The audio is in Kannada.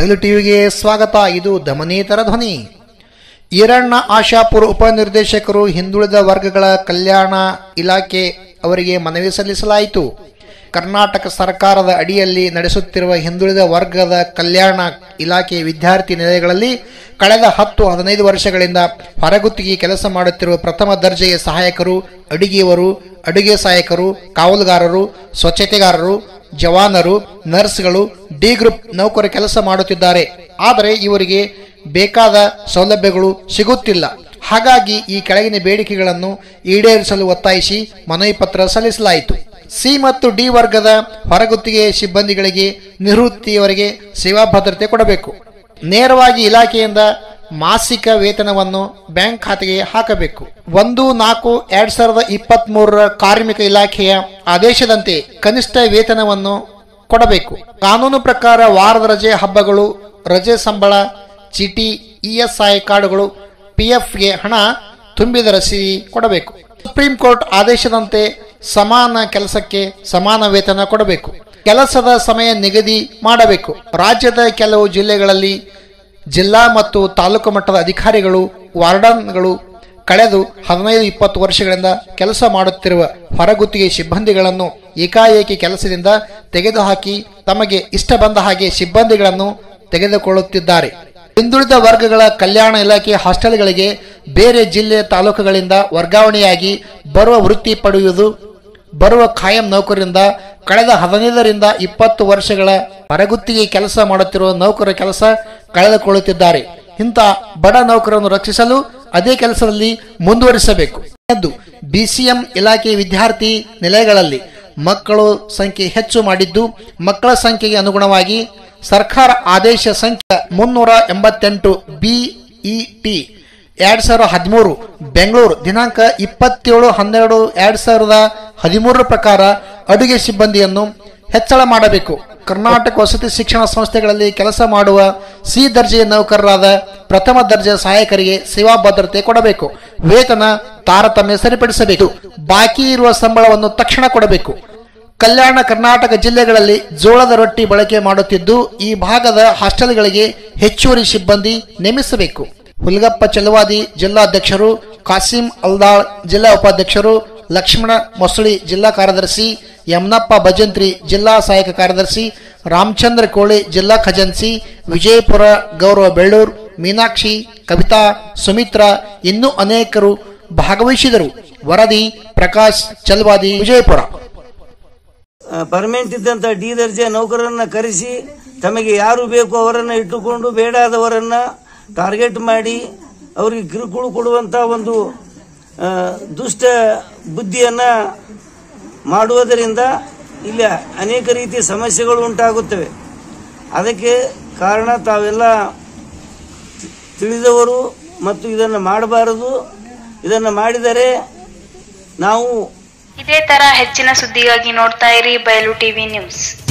ಬಯಲು ಟಿವಿಗೆ ಸ್ವಾಗತ ಇದು ದಮನೇತರ ಧ್ವನಿ ಈರಣ್ಣ ಆಶಾಪುರ ಉಪನಿರ್ದೇಶಕರು ಹಿಂದುಳಿದ ವರ್ಗಗಳ ಕಲ್ಯಾಣ ಇಲಾಖೆ ಅವರಿಗೆ ಮನವಿ ಸಲ್ಲಿಸಲಾಯಿತು ಕರ್ನಾಟಕ ಸರ್ಕಾರದ ಅಡಿಯಲ್ಲಿ ನಡೆಸುತ್ತಿರುವ ಹಿಂದುಳಿದ ವರ್ಗದ ಕಲ್ಯಾಣ ಇಲಾಖೆ ವಿದ್ಯಾರ್ಥಿ ನಿಲಯಗಳಲ್ಲಿ ಕಳೆದ ಹತ್ತು ಹದಿನೈದು ವರ್ಷಗಳಿಂದ ಹೊರಗುತ್ತಿಗೆ ಕೆಲಸ ಮಾಡುತ್ತಿರುವ ಪ್ರಥಮ ದರ್ಜೆಯ ಸಹಾಯಕರು ಅಡಿಗೆಯವರು ಅಡುಗೆ ಸಹಾಯಕರು ಕಾವಲುಗಾರರು ಸ್ವಚ್ಛತೆಗಾರರು ಜವಾನರು ನರ್ಸ್ಗಳು ಡಿ ಗ್ರೂಪ್ ನೌಕರು ಕೆಲಸ ಮಾಡುತ್ತಿದ್ದಾರೆ ಆದರೆ ಇವರಿಗೆ ಬೇಕಾದ ಸೌಲಭ್ಯಗಳು ಸಿಗುತ್ತಿಲ್ಲ ಹಾಗಾಗಿ ಈ ಕೆಳಗಿನ ಬೇಡಿಕೆಗಳನ್ನು ಈಡೇರಿಸಲು ಒತ್ತಾಯಿಸಿ ಮನವಿ ಪತ್ರ ಸಲ್ಲಿಸಲಾಯಿತು ಸಿ ಮತ್ತು ಡಿ ವರ್ಗದ ಹೊರಗುತ್ತಿಗೆ ಸಿಬ್ಬಂದಿಗಳಿಗೆ ನಿವೃತ್ತಿಯವರೆಗೆ ಸೇವಾ ಭದ್ರತೆ ಕೊಡಬೇಕು ನೇರವಾಗಿ ಇಲಾಖೆಯಿಂದ ಮಾಸಿಕ ವೇತನವನ್ನು ಬ್ಯಾಂಕ್ ಖಾತೆಗೆ ಹಾಕಬೇಕು ಒಂದು ನಾಲ್ಕು ಎರಡ್ ಸಾವಿರದ ಇಪ್ಪತ್ತ್ ಮೂರರ ಕಾರ್ಮಿಕ ಇಲಾಖೆಯ ಆದೇಶದಂತೆ ಕನಿಷ್ಠ ವೇತನವನ್ನು ಕೊಡಬೇಕು ಕಾನೂನು ಪ್ರಕಾರ ವಾರದ ರಜೆ ಹಬ್ಬಗಳು ರಜೆ ಸಂಬಳ ಚೀಟಿ ಇಎಸ್ಐ ಕಾರ್ಡುಗಳು ಪಿಎಫ್ಗೆ ಹಣ ತುಂಬಿದ ರಸೀದಿ ಕೊಡಬೇಕು ಸುಪ್ರೀಂ ಕೋರ್ಟ್ ಆದೇಶದಂತೆ ಸಮಾನ ಕೆಲಸಕ್ಕೆ ಸಮಾನ ವೇತನ ಕೊಡಬೇಕು ಕೆಲಸದ ಸಮಯ ನಿಗದಿ ಮಾಡಬೇಕು ರಾಜ್ಯದ ಕೆಲವು ಜಿಲ್ಲೆಗಳಲ್ಲಿ ಜಿಲ್ಲಾ ಮತ್ತು ತಾಲೂಕು ಮಟ್ಟದ ಅಧಿಕಾರಿಗಳು ವಾರ್ಡನ್ಗಳು ಕಳೆದು ಹದಿನೈದು ಇಪ್ಪತ್ತು ವರ್ಷಗಳಿಂದ ಕೆಲಸ ಮಾಡುತ್ತಿರುವ ಹೊರಗುತ್ತಿಗೆ ಸಿಬ್ಬಂದಿಗಳನ್ನು ಏಕಾಏಕಿ ಕೆಲಸದಿಂದ ತೆಗೆದುಹಾಕಿ ತಮಗೆ ಇಷ್ಟ ಬಂದ ಹಾಗೆ ಸಿಬ್ಬಂದಿಗಳನ್ನು ತೆಗೆದುಕೊಳ್ಳುತ್ತಿದ್ದಾರೆ ಹಿಂದುಳಿದ ವರ್ಗಗಳ ಕಲ್ಯಾಣ ಇಲಾಖೆ ಹಾಸ್ಟೆಲ್ಗಳಿಗೆ ಬೇರೆ ಜಿಲ್ಲೆ ತಾಲೂಕುಗಳಿಂದ ವರ್ಗಾವಣೆಯಾಗಿ ಬರುವ ವೃತ್ತಿ ಪಡೆಯುವುದು ಬರುವ ಖಾಯಂ ನೌಕರರಿಂದ ಕಳೆದ ಹದಿನೈದರಿಂದ ಇಪ್ಪತ್ತು ವರ್ಷಗಳ ಹೊರಗುತ್ತಿಗೆ ಕೆಲಸ ಮಾಡುತ್ತಿರುವ ನೌಕರ ಕೆಲಸ ಕಳೆದುಕೊಳ್ಳುತ್ತಿದ್ದಾರೆ ಇಂಥ ಬಡ ನೌಕರನ್ನು ರಕ್ಷಿಸಲು ಅದೇ ಕೆಲಸದಲ್ಲಿ ಮುಂದುವರಿಸಬೇಕು ಎಂದು ಬಿಸಿಎಂ ಇಲಾಖೆ ವಿದ್ಯಾರ್ಥಿ ನಿಲಯಗಳಲ್ಲಿ ಮಕ್ಕಳು ಸಂಖ್ಯೆ ಹೆಚ್ಚು ಮಾಡಿದ್ದು ಮಕ್ಕಳ ಸಂಖ್ಯೆಗೆ ಅನುಗುಣವಾಗಿ ಸರ್ಕಾರ ಆದೇಶ ಸಂಖ್ಯೆ ಮುನ್ನೂರ ಎಂಬತ್ತೆಂಟು ಬಿಇಟಿ ಎರಡ್ ಸಾವಿರದ ಹದಿಮೂರು ಬೆಂಗಳೂರು ದಿನಾಂಕ ಇಪ್ಪತ್ತೇಳು ಹನ್ನೆರಡು ಎರಡ್ ಸಾವಿರದ ಹದಿಮೂರರ ಪ್ರಕಾರ ಅಡುಗೆ ಸಿಬ್ಬಂದಿಯನ್ನು ಹೆಚ್ಚಳ ಮಾಡಬೇಕು ಕರ್ನಾಟಕ ವಸತಿ ಶಿಕ್ಷಣ ಸಂಸ್ಥೆಗಳಲ್ಲಿ ಕೆಲಸ ಮಾಡುವ ಸಿ ದರ್ಜೆಯ ನೌಕರರಾದ ಪ್ರಥಮ ದರ್ಜೆ ಸಹಾಯಕರಿಗೆ ಸೇವಾ ಭದ್ರತೆ ಕೊಡಬೇಕು ವೇತನ ತಾರತಮ್ಯ ಸರಿಪಡಿಸಬೇಕು ಬಾಕಿ ಇರುವ ಸಂಬಳವನ್ನು ತಕ್ಷಣ ಕೊಡಬೇಕು ಕಲ್ಯಾಣ ಕರ್ನಾಟಕ ಜಿಲ್ಲೆಗಳಲ್ಲಿ ಜೋಳದ ರೊಟ್ಟಿ ಬಳಕೆ ಮಾಡುತ್ತಿದ್ದು ಈ ಭಾಗದ ಹಾಸ್ಟೆಲ್ಗಳಿಗೆ ಹೆಚ್ಚುವರಿ ಸಿಬ್ಬಂದಿ ನೇಮಿಸಬೇಕು ಹುಲ್ಗಪ್ಪ ಚಲವಾದಿ ಜಿಲ್ಲಾಧ್ಯಕ್ಷರು ಕಾಸಿಂ ಅಲ್ದಾಳ್ ಜಿಲ್ಲಾ ಉಪಾಧ್ಯಕ್ಷರು ಲಕ್ಷ್ಮಣ ಮೊಸಳಿ ಜಿಲ್ಲಾ ಕಾರ್ಯದರ್ಶಿ ಯಮನಪ್ಪ ಭಜಂತ್ರಿ ಜಿಲ್ಲಾ ಸಹಾಯಕ ಕಾರ್ಯದರ್ಶಿ ರಾಮಚಂದ್ರ ಕೋಳಿ ಜಿಲ್ಲಾ ಖಜಾನ್ಸಿ ವಿಜಯಪುರ ಗೌರವ ಬೆಳ್ಳೂರ್ ಮೀನಾಕ್ಷಿ ಕವಿತಾ ಸುಮಿತ್ರಾ ಇನ್ನೂ ಅನೇಕರು ಭಾಗವಹಿಸಿದರು ವರದಿ ಪ್ರಕಾಶ್ ಚಲ್ವಾದಿ ವಿಜಯಪುರ ಪರ್ಮನೆಂಟ್ ಇದ್ದಂತ ಡಿ ದರ್ಜೆ ನೌಕರರನ್ನ ಕರೆಸಿ ತಮಗೆ ಯಾರು ಬೇಕು ಅವರನ್ನ ಇಟ್ಟುಕೊಂಡು ಬೇಡಾದವರನ್ನ ಟಾರ್ಗೆಟ್ ಮಾಡಿ ಅವರಿಗೆ ಕಿರುಕುಳ ಕೊಡುವಂತ ಒಂದು ಆ, ದುಷ್ಟ ಬುದ್ಧಿಯನ್ನ ಮಾಡುವುದರಿಂದ ಇಲ್ಲಿ ಅನೇಕ ರೀತಿಯ ಸಮಸ್ಯೆಗಳು ಉಂಟಾಗುತ್ತವೆ ಅದಕ್ಕೆ ಕಾರಣ ತಾವೆಲ್ಲ ತಿಳಿದವರು ಮತ್ತು ಇದನ್ನು ಮಾಡಬಾರದು ಇದನ್ನು ಮಾಡಿದರೆ ನಾವು ಇದೇ ತರ ಹೆಚ್ಚಿನ ಸುದ್ದಿಗಾಗಿ ನೋಡ್ತಾ ಇರಿ ಬಯಲು ಟಿವಿ ನ್ಯೂಸ್